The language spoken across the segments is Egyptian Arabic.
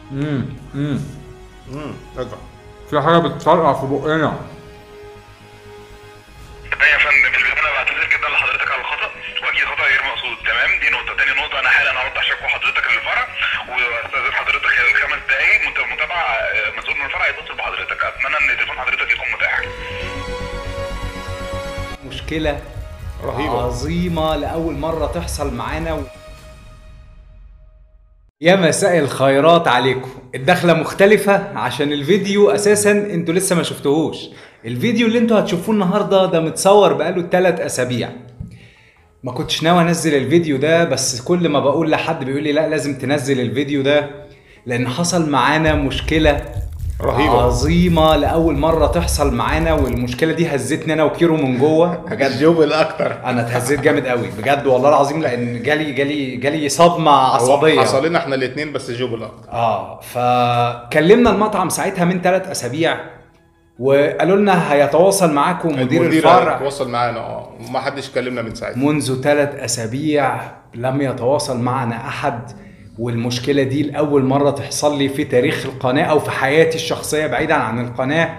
امم امم امم ارجع في حاجه بتطرقع في بقنا تمام يا فندم في البدايه انا بعتذر جدا لحضرتك على الخطا واكيد خطا غير مقصود تمام دي نقطه تاني نقطه انا حالا هوضح شكوى حضرتك للفرع واستاذن حضرتك خلال خمس دقائق مت- متابعه آه، مسؤول من الفرع يتصل بحضرتك اتمنى ان تليفون حضرتك يكون متاح مشكله رهيبة. عظيمه لاول مره تحصل معانا و... يا مساء الخيرات عليكم الدخلة مختلفة عشان الفيديو اساسا انتوا لسه ما شفتوهوش الفيديو اللي انتوا هتشوفوه النهاردة ده متصور بقاله 3 اسابيع ما كنتش ناوي انزل الفيديو ده بس كل ما بقول لحد بيقول لي لا لازم تنزل الفيديو ده لان حصل معانا مشكلة رهيبة. عظيمة لأول مرة تحصل معانا والمشكلة دي هزتني أنا وكيرو من جوه بجد جوبل اكتر انا اتهزيت جامد قوي بجد والله العظيم لان جالي جالي جالي صدمه عصبيه حصل لنا احنا الاثنين بس جوبل اكتر اه فكلمنا المطعم ساعتها من ثلاث اسابيع وقالوا لنا هيتواصل معاكم مدير المدير الفرع تواصل معانا اه وما حدش كلمنا من ساعتها منذ ثلاث اسابيع لم يتواصل معنا احد والمشكله دي لاول مره تحصل لي في تاريخ القناه او في حياتي الشخصيه بعيدا عن القناه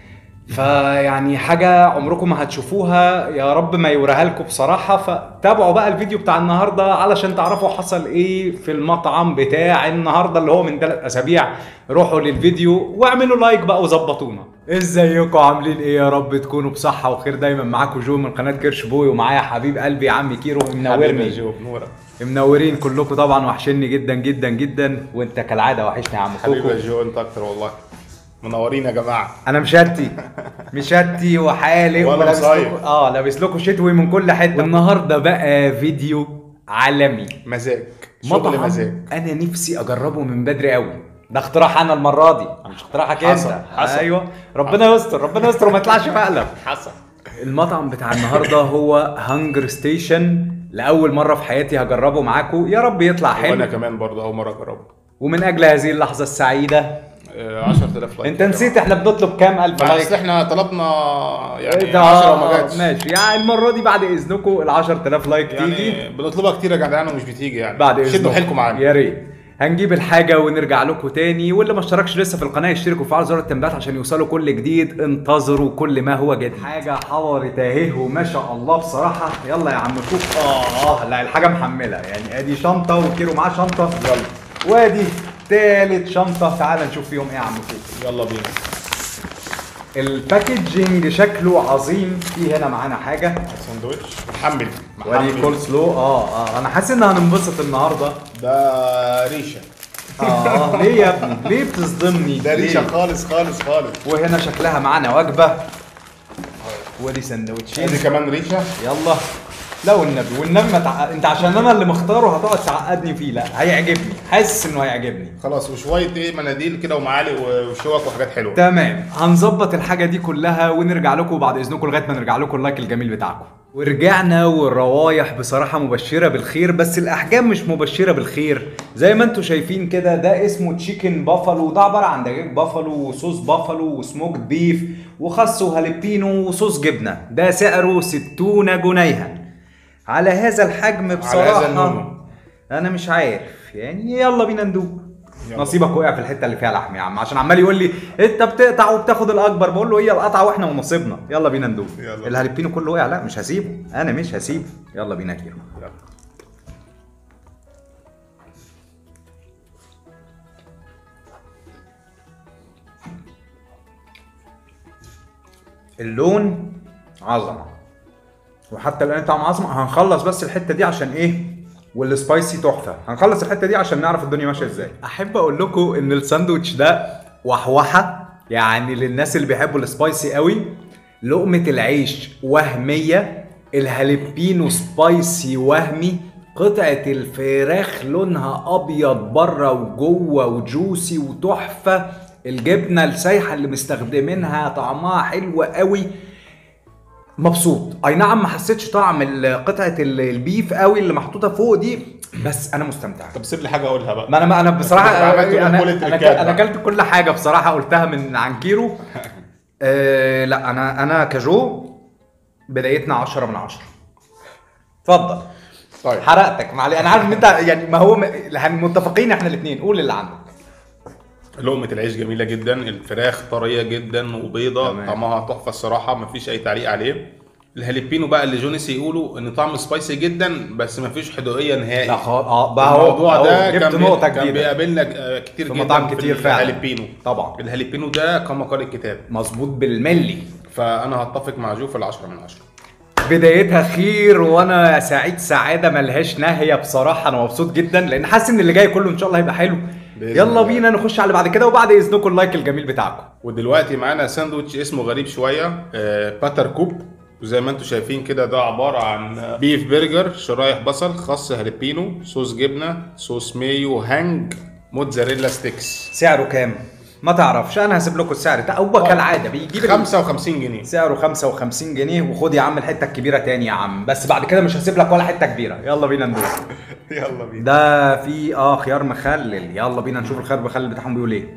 فيعني حاجة عمركم ما هتشوفوها يا رب ما يوريها لكم بصراحة فتابعوا بقى الفيديو بتاع النهاردة علشان تعرفوا حصل ايه في المطعم بتاع النهاردة اللي هو من ثلاث اسابيع روحوا للفيديو واعملوا لايك بقى وظبطونا ازيكم عاملين ايه يا رب تكونوا بصحة وخير دايما معاكم جو من قناة كرش بوي ومعايا حبيب قلبي عمي كيرو حبيبي يا منورني جو نورك منورين كلكم طبعا وحشني جدا جدا جدا وانت كالعادة وحشني يا عم حبيبي كوكو يا جو انت اكتر والله منورين يا جماعه انا مشتي مشتي وحالق وأنا ولابس مصايب. لكم اه لابس لكم شتوي من كل حته النهارده بقى فيديو عالمي مزاج شغل مطعم مزاج انا نفسي اجربه من بدري قوي ده اقتراح انا المره دي مش اقتراحك حصل، انت حصل. ايوه ربنا يستر ربنا يستر وما يطلعش مقلب حصل المطعم بتاع النهارده هو هانجر ستيشن لاول مره في حياتي هجربه معاكم يا رب يطلع وانا حلو كمان برضه اول مره اجربه ومن اجل هذه اللحظه السعيده آه، 10000 لايك انت نسيت احنا بنطلب كام الف لايك بس احنا طلبنا يعني ده 10 وما جاتش ماشي يعني المره دي بعد اذنكم ال 10000 لايك تيجي يعني بنطلبها كتير يا جدعان ومش بتيجي يعني بعد اذنكم شدوا حيلكم معانا يا ريت هنجيب الحاجه ونرجع لكم تاني واللي ما اشتركش لسه في القناه يشتركوا وفعل زر التنبيهات عشان يوصلوا كل جديد انتظروا كل ما هو جديد حاجه حضرت اهي وما شاء الله بصراحه يلا يا عم كوك اه لا الحاجه محمله يعني ادي شنطه وكيلو معاه شنطه يلا وادي تالت شنطه تعال نشوف فيهم ايه يا عم كوك يلا بينا الباكجينج شكله عظيم في هنا معانا حاجه ساندوتش محمل ودي محمل. كول سلو اه اه انا حاسس ان هننبسط النهارده ده ريشه اه ليه يا ابني ليه بتصدمني ده ريشه ليه؟ خالص خالص خالص وهنا شكلها معانا وجبه ودي سندوتشين ادي كمان ريشه يلا لا والنبي والنبي ما تع... انت عشان انا اللي مختاره هتقعد تعقدني فيه لا هيعجبني حاسس انه هيعجبني خلاص وشويه ايه مناديل كده ومعالق وشوك وحاجات حلوه تمام هنظبط الحاجه دي كلها ونرجع لكم بعد اذنكم لغايه ما نرجع لكم اللايك الجميل بتاعكم ورجعنا والروايح بصراحه مبشره بالخير بس الاحجام مش مبشره بالخير زي ما انتم شايفين كده ده اسمه تشيكن بافالو ده عباره عن دجاج بافالو وصوص بافالو وسموكد بيف وخس وهالبينو وصوص جبنه ده سعره 60 جنيها على هذا الحجم بصراحه اللون. انا مش عارف يعني يلا بينا ندوق يلا. نصيبك وقع في الحته اللي فيها لحم يا عم عشان عمال يقول لي انت بتقطع وبتاخد الاكبر بقول له هي القطعه واحنا ونصيبنا يلا بينا ندوق يلا. الهالبينو كله وقع لا مش هسيبه انا مش هسيبه يلا بينا كيلو يلا. اللون عظمه وحتى الان طعم عظمه هنخلص بس الحته دي عشان ايه والسبايسي تحفه هنخلص الحته دي عشان نعرف الدنيا ماشيه ازاي احب اقول لكم ان الساندوتش ده وحوحه يعني للناس اللي بيحبوا السبايسي قوي لقمه العيش وهميه الهالبينو سبايسي وهمي قطعة الفراخ لونها أبيض بره وجوه وجوسي وتحفة الجبنة السايحة اللي مستخدمينها طعمها حلو قوي مبسوط اي نعم ما حسيتش طعم ال- قطعه ال- البيف قوي اللي محطوطه فوق دي بس انا مستمتع طب سيب لي حاجه اقولها بقى ما انا ما انا بصراحه عملت لهم انا كل انا التريكات انا بقى. اكلت كل حاجه بصراحه قلتها من عن كيرو آه لا انا انا كجو بدايتنا 10 من 10 اتفضل طيب حرقتك معلش انا عارف ان انت يعني ما هو م- هن- متفقين احنا الاثنين قول اللي عندك لقمة العيش جميلة جدا الفراخ طرية جدا وبيضة تمام. طعمها تحفة الصراحة مفيش أي تعليق عليه الهاليبينو بقى اللي جونيس يقولوا ان طعم سبايسي جدا بس مفيش حدوقيه نهائي لا خالص اه بقى هو الموضوع أهو ده جبت كان بي- نقطه كان جديده بيقابلنا آه، كتير في جدا مطاعم كتير فعلا. الهاليبينو طبعا الهاليبينو ده كما قال الكتاب مظبوط بالملي فانا هتفق مع جو في العشرة من عشرة بدايتها خير وانا سعيد سعاده ملهاش نهايه بصراحه انا مبسوط جدا لان حاسس ان اللي جاي كله ان شاء الله هيبقى حلو بإذن يلا الله. بينا نخش على اللي بعد كده وبعد اذنكم اللايك الجميل بتاعكم ودلوقتي معانا ساندوتش اسمه غريب شويه آه، باتر كوب وزي ما انتم شايفين كده ده عباره عن بيف برجر شرايح بصل خس هالبينو صوص جبنه صوص مايو هانج موتزاريلا ستيكس سعره كام ما تعرفش انا هسيب لكم السعر ده هو كالعاده بيجيب ال- 55 جنيه سعره 55 جنيه وخد يا عم الحته الكبيره تاني يا عم بس بعد كده مش هسيب لك ولا حته كبيره يلا بينا ندوس يلا بينا ده في اه خيار مخلل يلا بينا نشوف الخيار المخلل بتاعهم بيقول ايه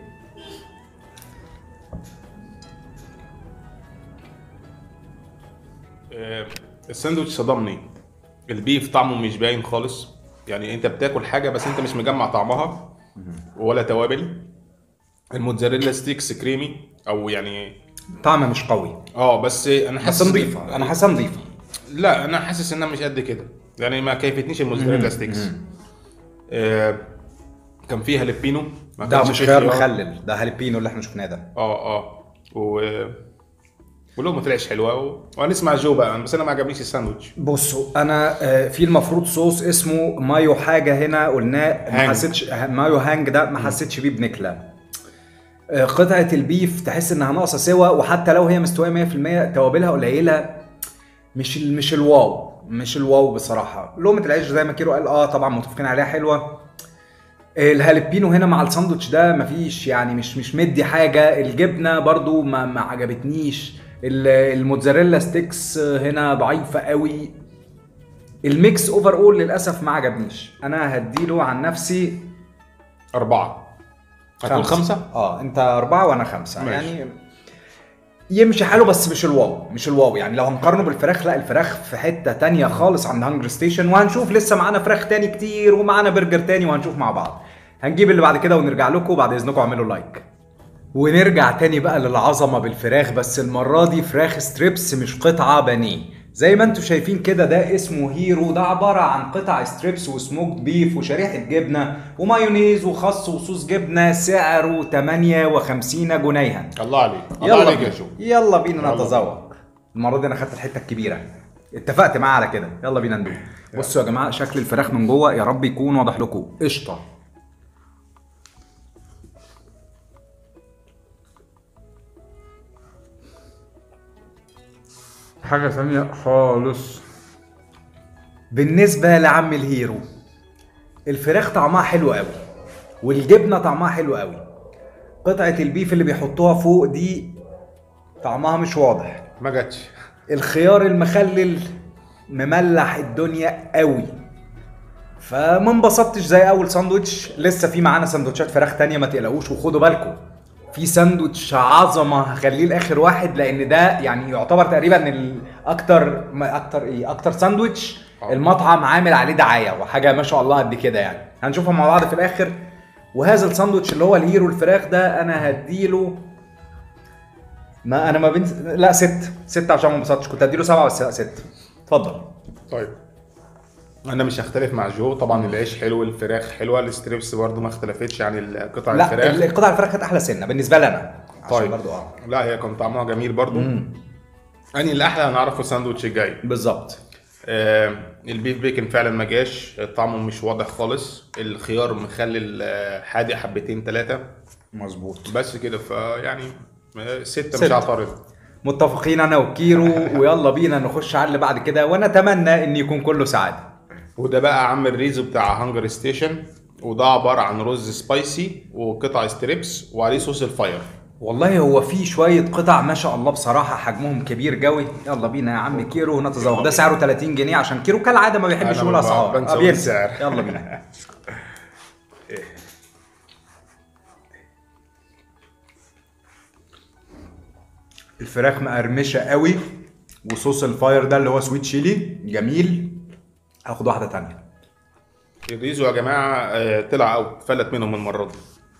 آه، الساندوتش صدمني البيف طعمه مش باين خالص يعني انت بتاكل حاجه بس انت مش مجمع طعمها ولا توابل الموتزاريلا ستيكس كريمي او يعني طعم مش قوي اه بس انا بس حاسس نظيفه انا حاسسها نظيفه لا انا حاسس انها مش قد كده يعني ما كيفتنيش الموزاريلا ستيكس آه كان فيه هالبينو ما ده كانش مش فيه خيار مخلل ده هالبينو اللي احنا شفناه ده اه اه و ولقمة العيش حلوه و... وهنسمع جو بقى بس انا ما عجبنيش الساندوتش بصوا انا آه، في المفروض صوص اسمه مايو حاجه هنا قلناه ما هانج. حسيتش مايو هانج ده ما حسيتش بيه بنكله آه، قطعه البيف تحس انها ناقصه سوا وحتى لو هي مستويه 100% توابلها قليله مش ال- مش الواو مش الواو بصراحه لقمه العيش زي ما كيرو قال اه طبعا متفقين عليها حلوه الهالبينو هنا مع الساندوتش ده مفيش يعني مش مش مدي حاجه الجبنه برضو ما, ما عجبتنيش ال- الموتزاريلا ستيكس هنا ضعيفه قوي الميكس اوفر اول للاسف ما عجبنيش انا هديله عن نفسي اربعه هتقول خمسه؟ اه انت اربعه وانا خمسه ماشي. يعني يمشي حاله بس مش الواو مش الواو يعني لو هنقارنه بالفراخ لا الفراخ في حته تانية خالص عند هانجر ستيشن وهنشوف لسه معانا فراخ تاني كتير ومعانا برجر تاني وهنشوف مع بعض هنجيب اللي بعد كده ونرجع لكم بعد اذنكم اعملوا لايك ونرجع تاني بقى للعظمه بالفراخ بس المره دي فراخ ستريبس مش قطعه بانيه زي ما انتم شايفين كده ده اسمه هيرو ده عباره عن قطع ستريبس وسموكد بيف وشريحه جبنه ومايونيز وخس وصوص جبنه سعره 58 جنيها الله عليك الله يلا عليك يا بينا جو يلا بينا يلا نتذوق المره دي انا خدت الحته الكبيره اتفقت معاه على كده يلا بينا ندوق بصوا يا جماعه شكل الفراخ من جوه يا رب يكون واضح لكم قشطه حاجة ثانية خالص بالنسبه لعم الهيرو الفراخ طعمها حلو قوي والجبنه طعمها حلو قوي قطعه البيف اللي بيحطوها فوق دي طعمها مش واضح ما جاتش الخيار المخلل مملح الدنيا قوي فما انبسطتش زي اول ساندوتش لسه في معانا سندوتشات فراخ تانية ما تقلقوش وخدوا بالكم في ساندوتش عظمه هخليه لاخر واحد لان ده يعني يعتبر تقريبا الاكتر ما اكتر ايه اكتر ساندوتش آه. المطعم عامل عليه دعايه وحاجه ما شاء الله قد كده يعني هنشوفها مع بعض في الاخر وهذا الساندوتش اللي هو الهيرو الفراخ ده انا هديله ما انا ما بين لا ست ست عشان ما انبسطتش كنت هديله سبعه بس لا ست اتفضل طيب انا مش هختلف مع جو طبعا العيش حلو الفراخ حلوه الستريبس برضو ما اختلفتش عن قطع لا الفراخ ال- قطع الفراخ كانت احلى سنه بالنسبه لي انا عشان طيب. برضو اه لا هي كان طعمها جميل برضو اني الاحلى هنعرفه الساندوتش الجاي بالظبط آه البيف بيكن فعلا ما جاش طعمه مش واضح خالص الخيار مخلل آه حادق حبتين ثلاثه مظبوط بس كده فيعني آه، ستة مش ستة. هعترض متفقين انا وكيرو ويلا بينا نخش على اللي بعد كده ونتمنى ان يكون كله سعاده وده بقى عم الريزو بتاع هانجر ستيشن وده عبارة عن رز سبايسي وقطع ستريبس وعليه صوص الفاير والله هو في شويه قطع ما شاء الله بصراحه حجمهم كبير قوي يلا بينا يا عم كيرو نتذوق ده سعره 30 جنيه عشان كيرو كالعاده ما بيحبش أنا يقول ما اسعار بنسى آه، أقول بينسى. السعر. يلا بينا الفراخ مقرمشه قوي وصوص الفاير ده اللي هو سويت شيلي جميل هاخد واحده تانية الريزو يا جماعة آه، طلع اوت فلت منهم المرة دي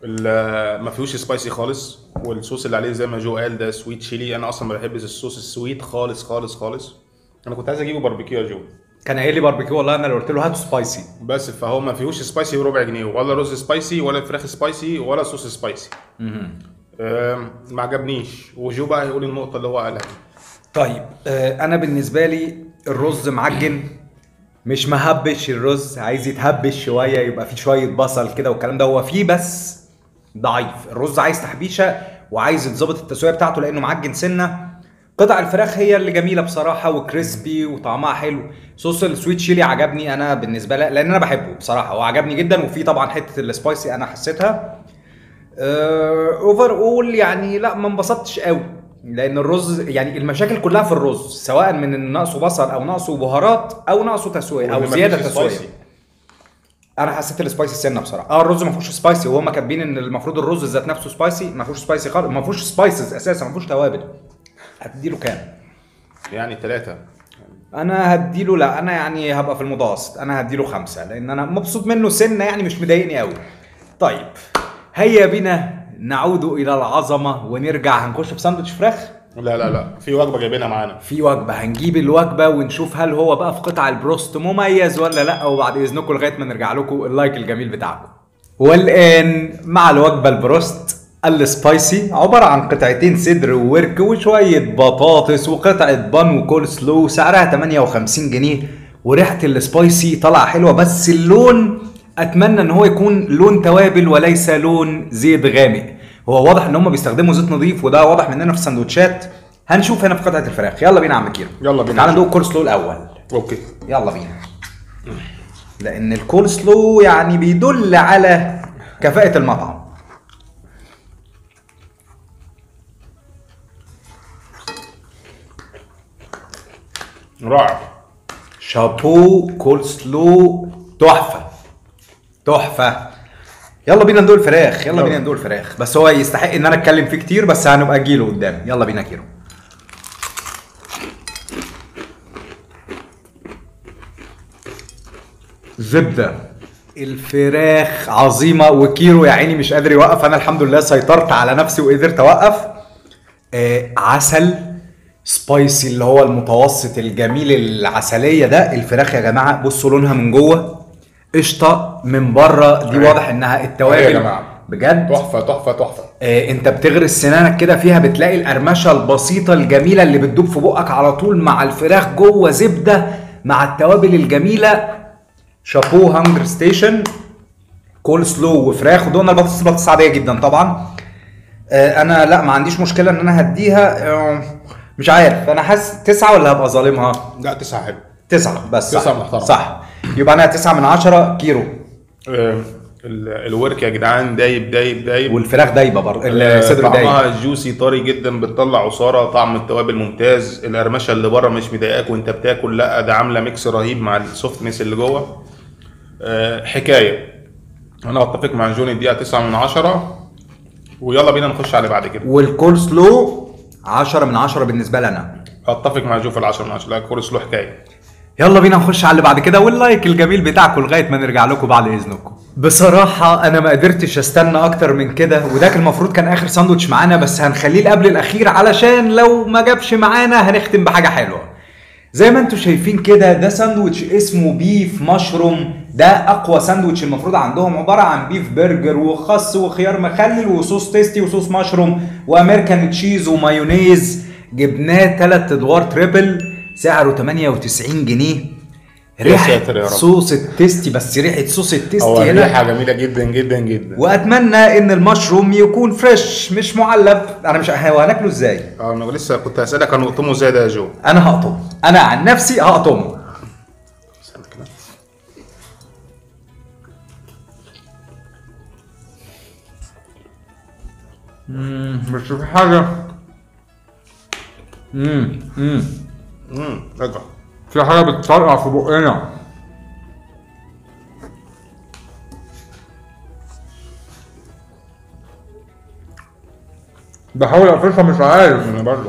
ال- ما فيهوش سبايسي خالص والصوص اللي عليه زي ما جو قال ده سويت تشيلي انا اصلا ما بحبش الصوص السويت خالص خالص خالص انا كنت عايز اجيبه باربيكيو يا جو كان قايل لي باربيكيو والله انا اللي قلت له هاتوا سبايسي بس فهو ما فيهوش سبايسي بربع جنيه ولا رز سبايسي ولا فراخ سبايسي ولا صوص سبايسي آم، ما عجبنيش وجو بقى هيقول النقطه اللي هو قالها دي. طيب آه انا بالنسبه لي الرز معجن مش مهبش الرز عايز يتهبش شويه يبقى فيه شويه بصل كده والكلام ده هو فيه بس ضعيف الرز عايز تحبيشه وعايز يتظبط التسويه بتاعته لانه معجن سنه قطع الفراخ هي اللي جميله بصراحه وكريسبي وطعمها حلو صوص السويت شيلي عجبني انا بالنسبه لي لان انا بحبه بصراحه هو عجبني جدا وفي طبعا حته السبايسي انا حسيتها اوفر اول يعني لا ما انبسطتش قوي لان الرز يعني المشاكل كلها في الرز سواء من إن ناقصه بصل او ناقصه بهارات او ناقصه تسويه او وإن مفيش زياده تسويه سبايسي. انا حسيت السبايسي سنه بصراحه اه الرز ما فيهوش سبايسي وهم كاتبين ان المفروض الرز ذات نفسه سبايسي ما فيهوش سبايسي خالص ما فيهوش سبايسز اساسا ما فيهوش توابل هتديله كام يعني ثلاثه انا هديله لا انا يعني هبقى في المتوسط انا هديله خمسة لان انا مبسوط منه سنة يعني مش مضايقني قوي طيب هيا بنا نعود الى العظمة ونرجع هنخش في ساندوتش فراخ لا لا لا في وجبه جايبينها معانا في وجبة هنجيب الوجبة ونشوف هل هو بقى في قطع البروست مميز ولا لا وبعد اذنكم لغاية ما نرجع لكم اللايك الجميل بتاعكم والان مع الوجبة البروست السبايسي عبارة عن قطعتين صدر وورك وشوية بطاطس وقطعة بان وكول سلو سعرها 58 جنيه وريحة السبايسي طالعة حلوة بس اللون اتمنى ان هو يكون لون توابل وليس لون زيت غامق هو واضح ان هم بيستخدموا زيت نظيف وده واضح مننا في السندوتشات هنشوف هنا في قطعة الفراخ يلا بينا يا عم كيرو يلا بينا. تعال ندوق الكول سلو الاول اوكي يلا بينا لان الكول سلو يعني بيدل على كفاءة المطعم رائع شابو كول سلو تحفة تحفة يلا بينا ندوق الفراخ يلا يلا. بينا ندوق الفراخ بس هو يستحق ان انا اتكلم فيه كتير بس هنبقى اجيله قدام يلا بينا كيرو زبدة الفراخ عظيمة وكيرو يا عيني مش قادر يوقف انا الحمد لله سيطرت على نفسي وقدرت اوقف آه عسل سبايسي اللي هو المتوسط الجميل العسلية ده الفراخ يا جماعة بصوا لونها من جوه قشطة من بره دي أيوة. واضح انها أيوة التوابل يا جماعة. بجد تحفه تحفه تحفه آه، انت بتغرس سنانك كده فيها بتلاقي القرمشه البسيطه الجميله اللي بتدوب في بقك على طول مع الفراخ جوه زبده مع التوابل الجميله شابو هانجر ستيشن كول سلو وفراخ ودونا البطاطس البطاطس عاديه جدا طبعا آه، انا لا ما عنديش مشكله ان انا هديها آه، مش عارف انا حاسس تسعة ولا هبقى ظالمها لا تسعه حلو تسعة بس صح. تسعة محترم. صح يبقى انا تسعة من عشرة كيلو آه، ال- الورك يا جدعان دايب دايب دايب والفراخ دايبه برضه آه، الصدر دايب طعمها جوسي طري جدا بتطلع عصاره طعم التوابل ممتاز القرمشه اللي بره مش مضايقاك وانت بتاكل لا ده عامله ميكس رهيب مع السوفتنس اللي جوه آه، حكايه انا اتفق مع جوني اديها 9 من 10 ويلا بينا نخش على بعد كده والكول سلو 10 من 10 بالنسبه لي انا اتفق مع جو في ال 10 من 10 لا كورس له حكايه يلا بينا نخش على اللي بعد كده واللايك الجميل بتاعكم لغايه ما نرجع لكم بعد اذنكم بصراحة أنا ما قدرتش أستنى أكتر من كده وده كان المفروض كان آخر ساندوتش معانا بس هنخليه قبل الأخير علشان لو ما جابش معانا هنختم بحاجة حلوة. زي ما انتم شايفين كده ده ساندوتش اسمه بيف مشروم ده أقوى ساندوتش المفروض عندهم عبارة عن بيف برجر وخس وخيار مخلل وصوص تيستي وصوص مشروم وأمريكان تشيز ومايونيز جبناه تلات أدوار تريبل سعره 98 جنيه يا ساتر يا رب. صوص التيستي بس ريحه صوص التيستي هو هنا ريحه جميله جدا جدا جدا واتمنى ان المشروم يكون فريش مش معلب انا مش هو هناكله ازاي اه انا لسه كنت هسالك هنقطمه ازاي ده يا جو انا هقطمه انا عن نفسي هقطمه استنى كده بس في حاجة امم امم امم ارجع في حاجة بتطرقع في بقنا بحاول اقفشها مش عارف انا برضه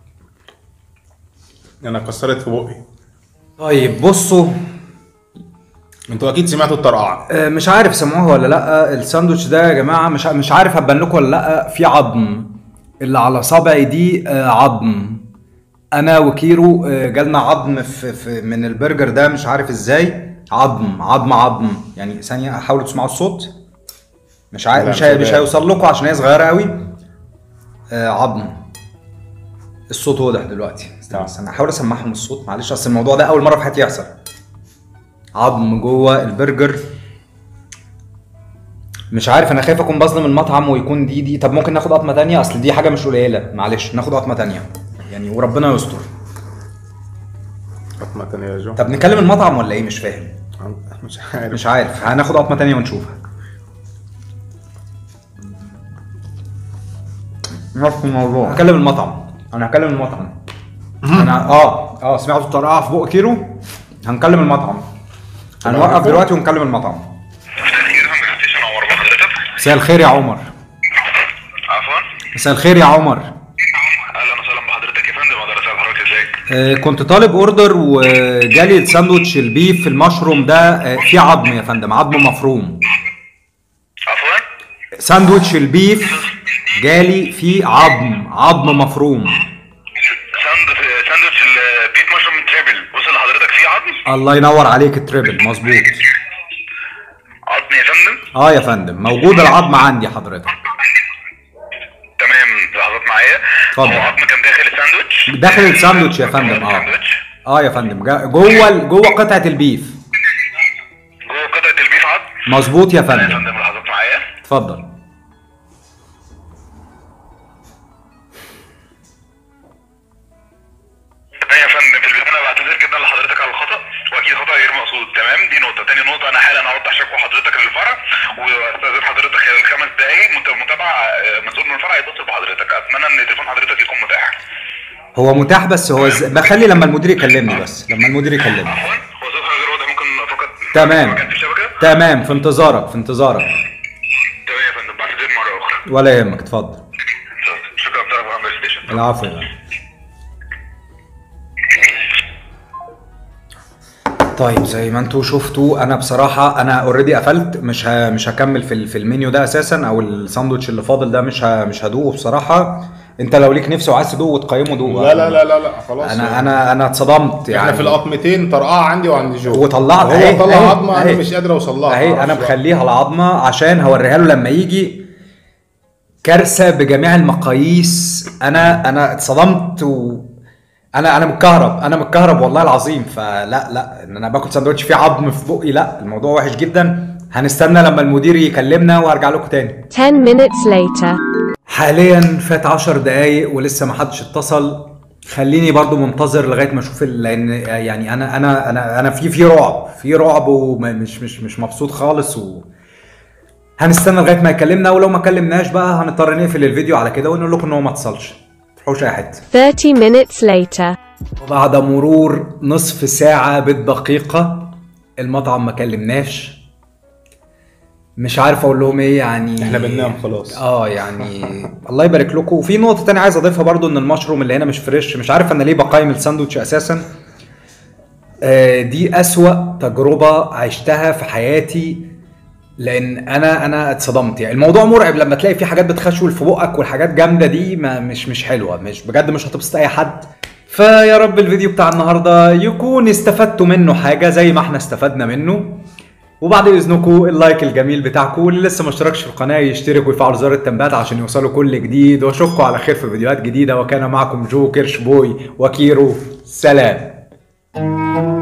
انا كسرت في بقي طيب بصوا انتوا اكيد سمعتوا الطرقعه آه، مش عارف سمعوها ولا لا الساندوتش ده يا جماعه مش مش عارف هبان لكم ولا لا في عظم اللي على صابعي دي آه، عظم انا وكيرو آه، جالنا عظم في, في من البرجر ده مش عارف ازاي عظم عظم عظم يعني ثانيه حاولوا تسمعوا الصوت مش عارف لا، مش, مش هي- مش هيبان. هيوصل لكم عشان هي صغيره قوي آه، عظم الصوت واضح دلوقتي استنى استنى احاول اسمعهم الصوت معلش اصل الموضوع ده اول مره في حياتي يحصل عظم جوه البرجر مش عارف انا خايف اكون بظلم المطعم ويكون دي دي طب ممكن ناخد قطمه تانية اصل دي حاجه مش قليله معلش ناخد قطمه تانية يعني وربنا يستر فاطمه تانية يا جو طب نكلم المطعم ولا ايه مش فاهم مش عارف مش عارف هناخد قطمه تانية ونشوفها نفس الموضوع هكلم المطعم انا هكلم المطعم انا اه اه سمعتوا الطرقعه في بق كيلو هنكلم المطعم هنوقف دلوقتي ونكلم المطعم تأخير هم ستيشن عمر بحضرتك مساء الخير يا عمر عفوا مساء الخير يا عمر اهلا وسهلا بحضرتك يا فندم اقدر اسال حضرتك ازاي آه، كنت طالب اوردر وجالي الساندوتش البيف المشروم ده آه، فيه عظم يا فندم عظم مفروم عفوا ساندوتش البيف جالي فيه عظم عظم مفروم ساند ساندوتش البيت مشروم تريبل وصل لحضرتك فيه عظم الله ينور عليك التريبل مظبوط عظم يا فندم اه يا فندم موجود العظم عندي حضرتك تمام لحظات معايا اتفضل. هو عظم كان داخل الساندوتش داخل الساندوتش يا فندم اه الساندوتش اه يا فندم جا- جوه ال- جوه قطعه البيف جوه قطعه البيف عظم مظبوط يا يا فندم فندم لحظات معايا اتفضل تمام يا فندم في البدايه انا بعتذر جدا لحضرتك على الخطا واكيد خطا غير مقصود تمام دي نقطه تاني نقطه انا حالا هوضح شكوى حضرتك للفرع واستاذن حضرتك خلال خمس دقائق مت- متابعه آه، مسؤول من الفرع يتصل بحضرتك اتمنى ان تليفون حضرتك يكون متاح هو متاح بس هو ز... بخلي لما المدير يكلمني بس لما المدير يكلمني عفوا هو صوت غير واضح ممكن فقط تمام. مكان في الشبكه تمام في انتظارك في انتظارك تمام يا فندم بعتذر مره اخرى ولا يهمك اتفضل شكرا طرف عمر ستيشن العفو يا فندم. طيب زي ما انتوا شفتوا انا بصراحه انا اوريدي قفلت مش ه... مش هكمل في ال- في المنيو ده اساسا او الساندوتش اللي فاضل ده مش ه... مش هدوقه بصراحه انت لو ليك نفس وعايز تدوقه وتقيمه دوقه لا لا لا لا لا خلاص انا انا انا اتصدمت يعني احنا في القطمتين طرقعه عندي وعند جو وطلعت هو أهي، طلع أهي، عظمه انا أهي. مش قادر اوصل لها اهي معرفش انا بقى. مخليها العظمه عشان هوريها له لما يجي كارثه بجميع المقاييس انا انا اتصدمت و انا انا متكهرب انا متكهرب والله العظيم فلا لا ان انا باكل ساندوتش فيه عظم في بقي لا الموضوع وحش جدا هنستنى لما المدير يكلمنا وهرجع لكم تاني 10 minutes later. حاليا فات 10 دقايق ولسه ما حدش اتصل خليني برضو منتظر لغايه ما اشوف ال- لان يعني انا انا انا انا في في رعب في رعب ومش مش مش مبسوط خالص و هنستنى لغايه ما يكلمنا ولو ما كلمناش بقى هنضطر نقفل الفيديو على كده ونقول لكم ان هو ما اتصلش ما تروحوش اي حته 30 minutes later. وبعد مرور نصف ساعة بالدقيقة المطعم ما كلمناش مش عارف اقول لهم ايه يعني احنا بننام خلاص. اه يعني الله يبارك لكم وفي نقطة تانية عايز اضيفها برضو ان المشروم اللي هنا مش فريش مش عارف انا ليه بقيم الساندوتش اساسا آه، دي اسوأ تجربة عشتها في حياتي لان انا انا اتصدمت يعني الموضوع مرعب لما تلاقي في حاجات بتخشول في بقك والحاجات جامده دي ما مش مش حلوه مش بجد مش هتبسط اي حد فيا رب الفيديو بتاع النهارده يكون استفدتوا منه حاجه زي ما احنا استفدنا منه وبعد اذنكم اللايك الجميل بتاعكم واللي لسه ما اشتركش في القناه يشترك ويفعل زر التنبيهات عشان يوصلوا كل جديد واشوفكم على خير في فيديوهات جديده وكان معكم جو كيرش بوي وكيرو سلام